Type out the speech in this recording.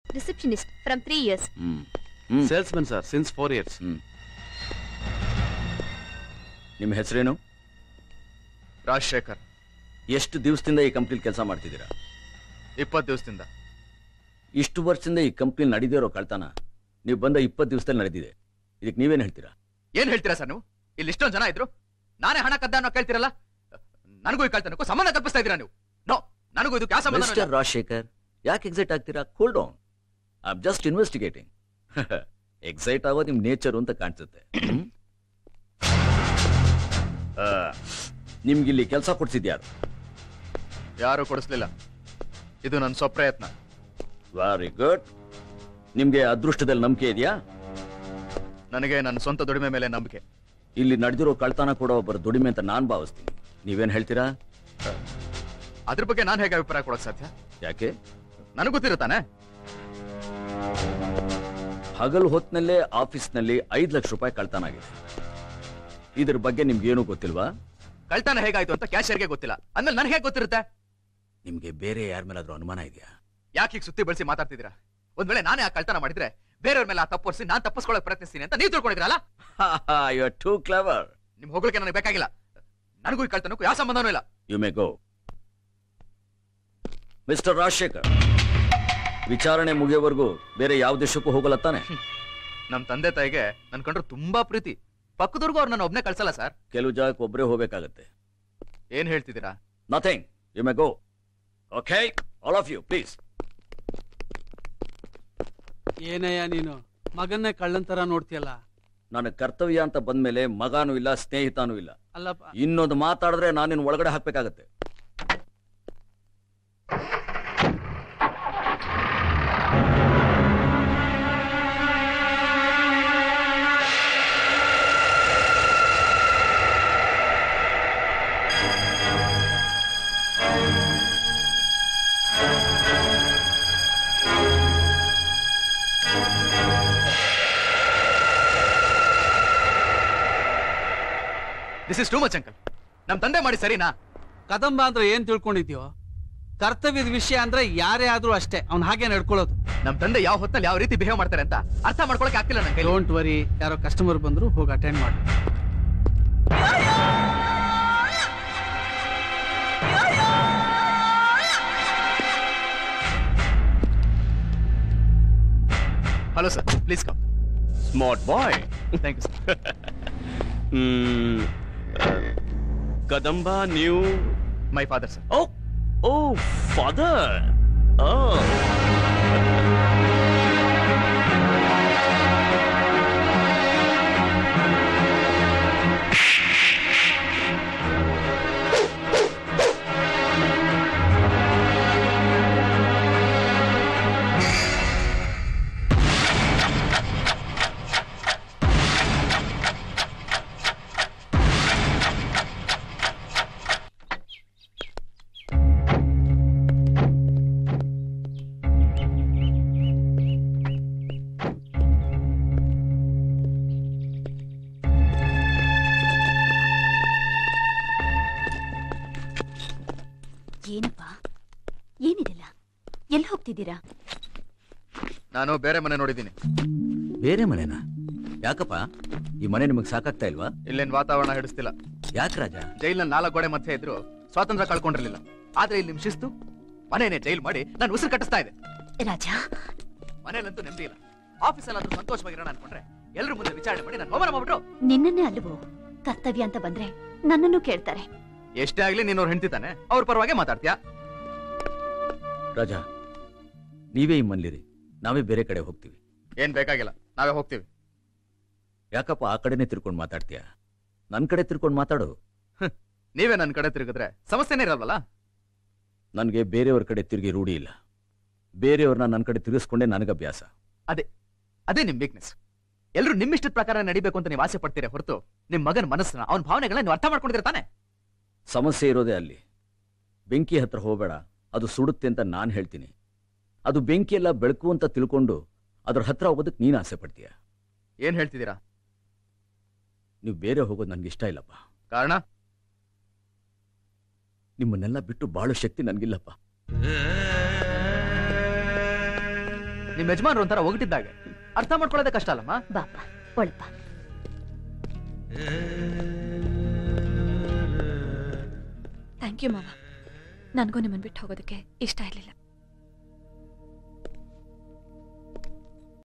Receptionist from three years hmm hmm salesman sir since four years hmm ನಿಮ್ಮ ಹೆಸರೇನು ರಾಜಶೇಖರ್ ಎಷ್ಟು ದಿವಸದಿಂದ ಈ ಕಂಪ್ನಿಲಿ ಕೆಲಸ ಮಾಡ್ತಿದ್ದೀರಾ ಇಪ್ಪತ್ತು ದಿವಸದಿಂದ ಇಷ್ಟು ವರ್ಷದಿಂದ ಈ ಕಂಪ್ನಿ ನಡೆದಿರೋ ಕಳ್ತನ ನೀವು ಬಂದ ಇಪ್ಪತ್ತು ದಿವಸದಲ್ಲಿ ನಡೆದಿದೆ ಇದಕ್ಕೆ ನೀವೇನು ಹೇಳ್ತೀರಾ ಏನ್ ಹೇಳ್ತೀರಾ ಸರ್ ನೀವು ಇಲ್ಲಿ ಇಷ್ಟೊಂದು ಜನ ಇದ್ರು ನಾನೇ ಹಣ ಕದ್ದ ಅನ್ನೋ ಕೇಳ್ತೀರಲ್ಲ ನನಗೂ ಈ ಕಳ್ತನಕ್ಕೂ ಸಂಬಂಧ ಕಲ್ಪಿಸ್ತಾ ಇದ್ದೀರಾ ನೀವು ನೋ ನನಗೂ ಇದು ಯಾವ ಸಂಬಂಧ ಮಿಸ್ಟರ್ ರಾಜಶೇಖರ್ ಯಾಕೆ ಎಕ್ಸೈಟ್ ಆಗ್ತೀರಾ cool down I am just investigating excite ಆಗೋದು ನಿಮ್ ನೇಚರ್ ಅಂತ ಕಾಣಿಸುತ್ತೆ ಹ್ಮ್? ಆ, ನಿಮ್ಗೆ ಇಲ್ಲಿ ಕೆಲಸ ಕೊಡ್ಸಿದ್ಯಾರು ಯಾರು ಕೊಡಿಸ್ಲಿಲ್ಲ ಇದು ನನ್ನ ಸ್ವಪ್ರಯತ್ನ ವೆರಿ ಗುಡ್ ನಿಮ್ಗೆ ಅದೃಷ್ಟದಲ್ಲಿ ನಂಬಿಕೆ ಇದೆಯಾ ನನಗೆ ನನ್ನ ಸ್ವಂತ ದುಡಿಮೆ ಮೇಲೆ ನಂಬಿಕೆ ಇಲ್ಲಿ ನಡೆದಿರೋ ಕಳ್ತನ ಕೊಡೋ ಒಬ್ಬರ ದುಡಿಮೆ ಅಂತ ನಾನ್ ಭಾವಿಸ್ತೀನಿ ನೀವೇನ್ ಹೇಳ್ತೀರಾ ಅದ್ರ ಬಗ್ಗೆ ನಾನು ಹೇಗೆ ಅಭಿಪ್ರಾಯ ಕೊಡಕ್ ಸಾಧ್ಯ ಯಾಕೆ ನನಗೆ ಗೊತ್ತಿರುತ್ತಾನೆ ಹಗಲು ಹೊತ್ನಲ್ಲೇ ಆಫೀಸ್ನಲ್ಲಿ ಐದು ಲಕ್ಷ ರೂಪಾಯಿ ಕಳ್ತನ ಆಗಿದೆ ಇದ್ರ ಬಗ್ಗೆ ನಿಮ್ಗೇನು ಗೊತ್ತಿಲ್ವಾ ಕಳ್ತನ ಹೇಗಾಯ್ತು ಅಂತ ಕ್ಯಾಶಿಯರ್ಗೆ ಗೊತ್ತಿಲ್ಲ ಅಂದ್ಮೇಲೆ ನನಗೆ ಹೇಗೆ ಗೊತ್ತಿರುತ್ತೆ ನಿಮ್ಗೆ ಬೇರೆ ಯಾರ ಮೇಲಾದ್ರೂ ಅನುಮಾನ ಇದೆಯಾ ಯಾಕೆ ಈಗ ಸುತ್ತಿ ಬಳಸಿ ಮಾತಾಡ್ತಿದ್ದೀರಾ ಒಂದ್ ವೇಳೆ ನಾನೇ ಆ ಕಳ್ತನ ಮಾಡಿದ್ರೆ ಬೇರೆಯವ್ರ ಮೇಲೆ ಆ ತಪ್ಪೊರ್ಸಿ ನಾನು ತಪ್ಪಿಸ್ಕೊಳ್ಳೋಕೆ ಪ್ರಯತ್ನಿಸ್ತೀನಿ ಅಂತ ನೀವು ತಿಳ್ಕೊಂಡಿದ್ರಲ್ಲ ಯು ಆರ್ ಟೂ ಕ್ಲವರ್ ನಿಮ್ ಹೋಗ್ಲಿಕ್ಕೆ ನನಗೆ ಬೇಕಾಗಿಲ್ಲ ನನಗೂ ಈ ಕಳ್ತನಕ್ಕೂ ಯಾವ ಸಂಬಂಧನೂ ಇಲ್ಲ you may go mister Rajashekar ವಿಚಾರಣೆ ಮುಗಿಯೋವರೆಗೂ ಬೇರೆ ಯಾವ ದೇಶಕ್ಕೂ ಹೋಗಲ್ಲ ತಾನೆ ನಮ್ ತಂದೆ ತಾಯಿಗೆ ನನ್ ಕಂಡ್ರೆ ತುಂಬಾ ಪ್ರೀತಿ ಪಕ್ಕದವ್ರಿಗೂ ಅವ್ರು ನನ್ನ ಒಬ್ನೇ ಕಳ್ಸಲ್ಲ ಸರ್ ಕೆಲವು ಜಾಗಕ್ಕೆ ಒಬ್ಬರೇ ಹೋಗ್ಬೇಕಾಗತ್ತೆ ಏನ್ ಹೇಳ್ತಿದ್ದೀರಾ nothing you may go okay all of you please ಏನಯ್ಯ ನೀನು ಮಗನ್ನೇ ಕಳ್ಳನ್ ತರ ನೋಡ್ತೀಯಲ್ಲ ನನ್ನ ಕರ್ತವ್ಯ ಅಂತ ಬಂದ್ಮೇಲೆ ಮಗಾನೂ ಇಲ್ಲ ಸ್ನೇಹಿತನೂ ಇಲ್ಲ ಅಲ್ಲಪ್ಪ ಇನ್ನೊಂದು ಮಾತಾಡಿದ್ರೆ ನಾನು ನಿನ್ನ ಒಳಗಡೆ ಹಾಕ್ಬೇಕಾಗತ್ತೆ this is too much uncle ನಮ್ ತಂದೆ ಮಾಡಿ ಸರಿನಾ ಕದಂಬ ಅಂದ್ರೆ ಏನ್ ತಿಳ್ಕೊಂಡಿದ್ಯೋ ಕರ್ತವ್ಯದ ವಿಷಯ ಅಂದ್ರೆ ಯಾರೇ ಆದ್ರೂ ಅಷ್ಟೇ ಅವ್ನ್ ಹಾಗೆ ನಡ್ಕೊಳ್ಳೋದು ನಮ್ ತಂದೆ ಯಾವ ಹೊತ್ತಲ್ಲಿ ಯಾವ ರೀತಿ ಬಿಹೇವ್ ಮಾಡ್ತಾರೆ ಅಂತ ಅರ್ಥ ಮಾಡ್ಕೊಳಕ್ ಆಗ್ತಿಲ್ಲ ನನ್ ಕೈ ಡೋಂಟ್ ವರಿ ಯಾರೋ ಕಸ್ಟಮರ್ ಬಂದ್ರು ಹೋಗಿ ಅಟೆಂಡ್ ಮಾಡಿ hello sir please come smart boy thank you sir Kadamba ನೀವು my father sir oh oh father ಏನಪ್ಪ ಏನಿದೆಲ್ಲ ಎಲ್ಲಿ ಹೋಗ್ತಿದ್ದೀರಾ ನಾನು ಬೇರೆ ಮನೆ ನೋಡಿದ್ದೀನಿ ಬೇರೆ ಮನೆನಾ ಯಾಕಪ್ಪ ಈ ಮನೆ ನಿಮಗೆ ಸಾಕಾಗ್ತಾ ಇಲ್ವಾ ಇಲ್ಲೇನ್ ವಾತಾವರಣ ಹಿಡಿಸ್ತಿಲ್ಲ ಯಾಕೆ ರಾಜ ಜೈಲ್ನಲ್ಲಿ ನಾಲ್ಕು ಗೋಡೆ ಮಧ್ಯೆ ಇದ್ರು ಸ್ವಾತಂತ್ರ್ಯ ಕಳ್ಕೊಂಡಿರ್ಲಿಲ್ಲ ಆದ್ರೆ ಇಲ್ಲಿ ನಿಮ್ ಶಿಸ್ತು ಮನೇನೆ ಜೈಲ್ ಮಾಡಿ ನಾನು ಉಸಿರು ಕಟ್ಟಿಸ್ತಾ ಇದೆ ರಾಜ ಮನೇಲಂತೂ ನೆಮ್ಮದಿ ಇಲ್ಲ ಆಫೀಸಲ್ಲಾದ್ರೂ ಸಂತೋಷವಾಗಿರೋಣ ಅನ್ಕೊಂಡ್ರೆ ಎಲ್ಲರೂ ಮುಂದೆ ವಿಚಾರಣೆ ಮಾಡಿ ನಾನು ಅವಮಾನ ಮಾಡ್ಬಿಟ್ರು ನಿನ್ನನ್ನೇ ಅಲ್ಲವೋ ಕರ್ತವ್ಯ ಅಂತ ಬಂದ್ರೆ ನನ್ನನ್ನು ಕೇಳ್ತಾರೆ ಎಷ್ಟೇ ಆಗ್ಲಿ ನೀನ್ ಅವ್ರು ಹೆಂಡ್ತಿತಾನೆ ಅವ್ರ ಪರವಾಗಿ ಮಾತಾಡ್ತೀಯಾ ರಾಜ ನೀವೇ ಈ ಮನ್ಲಿರಿ ನಾವೇ ಬೇರೆ ಕಡೆ ಹೋಗ್ತೀವಿ ಏನ್ ಬೇಕಾಗಿಲ್ಲ ನಾವೇ ಹೋಗ್ತೀವಿ ಯಾಕಪ್ಪ ಆ ಕಡೆನೆ ತಿರ್ಕೊಂಡು ಮಾತಾಡ್ತೀಯ ನನ್ನ ಕಡೆ ತಿರ್ಕೊಂಡು ಮಾತಾಡು ನೀವೇ ನನ್ನ ಕಡೆ ತಿರುಗಿದ್ರೆ ಸಮಸ್ಯೆನೇ ಇರಲ್ವಲ್ಲ ನನಗೆ ಬೇರೆಯವ್ರ ಕಡೆ ತಿರುಗಿ ರೂಢಿ ಇಲ್ಲ ಬೇರೆಯವ್ರನ್ನ ನನ್ನ ಕಡೆ ತಿರುಗಿಸ್ಕೊಂಡೇ ನನಗೆ ಅಭ್ಯಾಸ ಅದೇ ನಿಮ್ ವೀಕ್ನೆಸ್ ಎಲ್ಲರೂ ನಿಮ್ಮಿಷ್ಟದ ಪ್ರಕಾರ ನಡಿಬೇಕು ಅಂತ ನೀವು ಆಸೆ ಪಡ್ತೀರಾ ಹೊರತು ನಿಮ್ ಮಗನ ಮನಸ್ಸನ್ನ ಅವ್ನ ಭಾವನೆಗಳನ್ನ ನೀವು ಅರ್ಥ ಮಾಡ್ಕೊಂಡಿದ್ರೆ ತಾನೆ ಸಮಸ್ಯೆ ಇರೋದೇ ಅಲ್ಲಿ ಬೆಂಕಿ ಹತ್ರ ಹೋಗಬೇಡ ಅದು ಸುಡುತ್ತೆ ಅಂತ ನಾನು ಹೇಳ್ತೀನಿ ಅದು ಬೆಂಕಿ ಎಲ್ಲ ಬೆಳಕು ಅಂತ ತಿಳ್ಕೊಂಡು ಅದ್ರ ಹತ್ರ ಹೋಗೋದಕ್ಕೆ ನೀನು ಆಸೆ ಪಡ್ತೀಯ ಏನ್ ಹೇಳ್ತಿದ್ದೀರಾ ನೀವು ಬೇರೆ ಹೋಗೋದು ನನಗೆ ಇಷ್ಟ ಇಲ್ಲಪ್ಪ ಕಾರಣ ನಿಮ್ಮನ್ನೆಲ್ಲ ಬಿಟ್ಟು ಬಾಳೋ ಶಕ್ತಿ ನನಗಿಲ್ಲಪ್ಪ ನಿಮ್ ಯಜಮಾನ್ರು ಒಂಥರ ಒಗಟಿದ್ದಾಗೆ ಅರ್ಥ ಮಾಡ್ಕೊಳ್ಳೋದೇ ಕಷ್ಟ ಅಲ್ಲಮ್ಮ ಬಾಪ ಒಳಪ್ಪ ಥ್ಯಾಂಕ್ ಯು ಮಾವ ನನಗೂ ನಿಮ್ಮನ್ನು ಬಿಟ್ಟು ಹೋಗೋದಕ್ಕೆ ಇಷ್ಟ ಇರಲಿಲ್ಲ